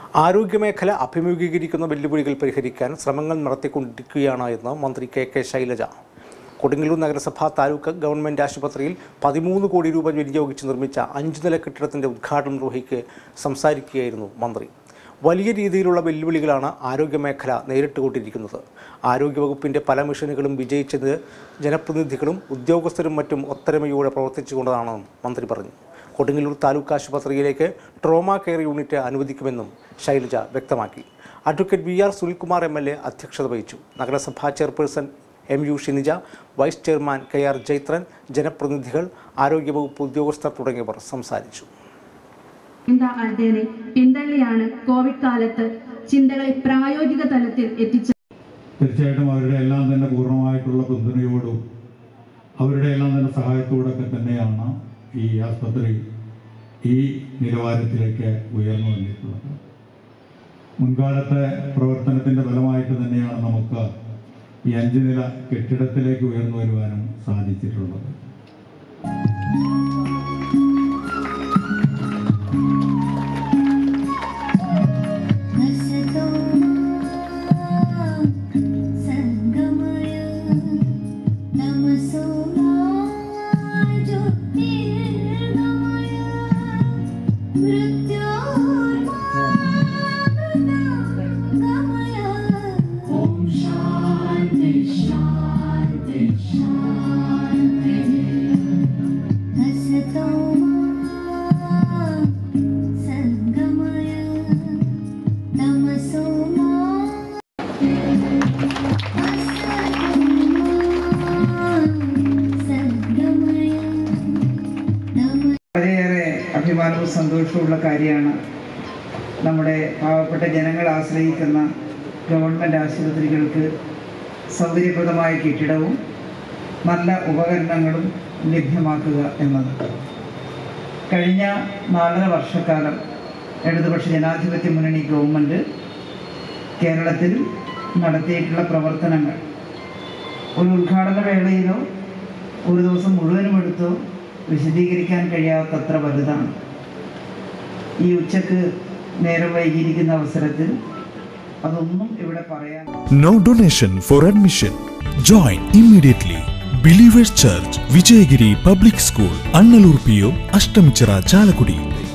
ആരോഗ്യമേഖല അഭിമുഖീകരിക്കുന്ന വെല്ലുവിളികൾ പരിഹരിക്കാൻ ശ്രമങ്ങൾ നടത്തിക്കൊണ്ടിരിക്കുകയാണ് എന്ന് മന്ത്രി കെ കെ ശൈലജ കൊടുങ്ങല്ലൂർ നഗരസഭ താലൂക്ക് ഗവൺമെൻറ് ആശുപത്രിയിൽ പതിമൂന്ന് കോടി രൂപ വിനിയോഗിച്ച് നിർമ്മിച്ച അഞ്ചു നില കെട്ടിടത്തിൻ്റെ ഉദ്ഘാടനം നിർവഹിക്ക് സംസാരിക്കുകയായിരുന്നു മന്ത്രി വലിയ രീതിയിലുള്ള വെല്ലുവിളികളാണ് ആരോഗ്യമേഖല നേരിട്ടുകൊണ്ടിരിക്കുന്നത് ആരോഗ്യവകുപ്പിൻ്റെ പല മിഷനുകളും വിജയിച്ചത് ജനപ്രതിനിധികളും ഉദ്യോഗസ്ഥരും മറ്റും ഒത്തൊരുമയോടെ പ്രവർത്തിച്ചുകൊണ്ടതാണെന്നും മന്ത്രി പറഞ്ഞു കൊടുങ്ങല്ലൂർ താലൂക്ക് ആശുപത്രിയിലേക്ക് ട്രോമ കെയർ യൂണിറ്റ് അനുവദിക്കുമെന്നും ശൈലജ വ്യക്തമാക്കി advocate V R Sunilkumar M L A അധ്യക്ഷത വഹിച്ചു നഗരസഭാ chairperson M U Shinija vice chairman K R Jaithran ജനപ്രതിനിധികൾ ആരോഗ്യവകുപ്പ് ഉദ്യോഗസ്ഥർ തുടങ്ങിയവർ സംസാരിച്ചു ചിന്താ അധ്യയനെ പിന്തള്ളിയാണ് കോവിഡ് കാലത്ത് ചിന്തകളെ പ്രായോഗിക തലത്തിൽ എത്തിച്ചത് തീർച്ചയായിട്ടും അവരുടെ എല്ലാം തന്നെ പൂർണ്ണമായിട്ടുള്ള പിന്തുണയോടും അവരുടെ എല്ലാം തന്നെ സഹായത്തോടൊക്കെ തന്നെയാണ് ഈ ആസ്പത്രി ഈ നിലവാരത്തിലേക്ക് ഉയർന്നു വന്നിട്ടുള്ളത് മുൻകാലത്തെ പ്രവർത്തനത്തിന്റെ ഫലമായിട്ട് തന്നെയാണ് നമുക്ക് ഈ അഞ്ച് നില കെട്ടിടത്തിലേക്ക് ഉയർന്നു വരുവാനും സാധിച്ചിട്ടുള്ളത് വളരെയേറെ അഭിമാനവും സന്തോഷവുമുള്ള കാര്യമാണ് നമ്മുടെ പാവപ്പെട്ട ജനങ്ങൾ ആശ്രയിക്കുന്ന ഗവൺമെൻറ് ആശുപത്രികൾക്ക് സൗകര്യപ്രദമായ കെട്ടിടവും നല്ല ഉപകരണങ്ങളും ലഭ്യമാക്കുക എന്നത് കഴിഞ്ഞ നാലര വർഷക്കാലം ഇടതുപക്ഷ ജനാധിപത്യ മുന്നണി ഗവൺമെൻറ് കേരളത്തിൽ നടത്തിയിട്ടുള്ള പ്രവർത്തനങ്ങൾ ഒരു ഉദ്ഘാടന വേളയിലോ ഒരു ദിവസം മുഴുവനും എടുത്തോ വിശദീകരിക്കാൻ കഴിയാത്തത്ര വലുതാണ് ഈ ഉച്ചക്ക് നേരം വൈകിയിരിക്കുന്ന അവസരത്തിൽ അതൊന്നും ഇവിടെ പറയാൻ No donation for admission. Join immediately. Believers Church, Vijayagiri Public School, Annalur PO, Ashtamichara, Chalakudi.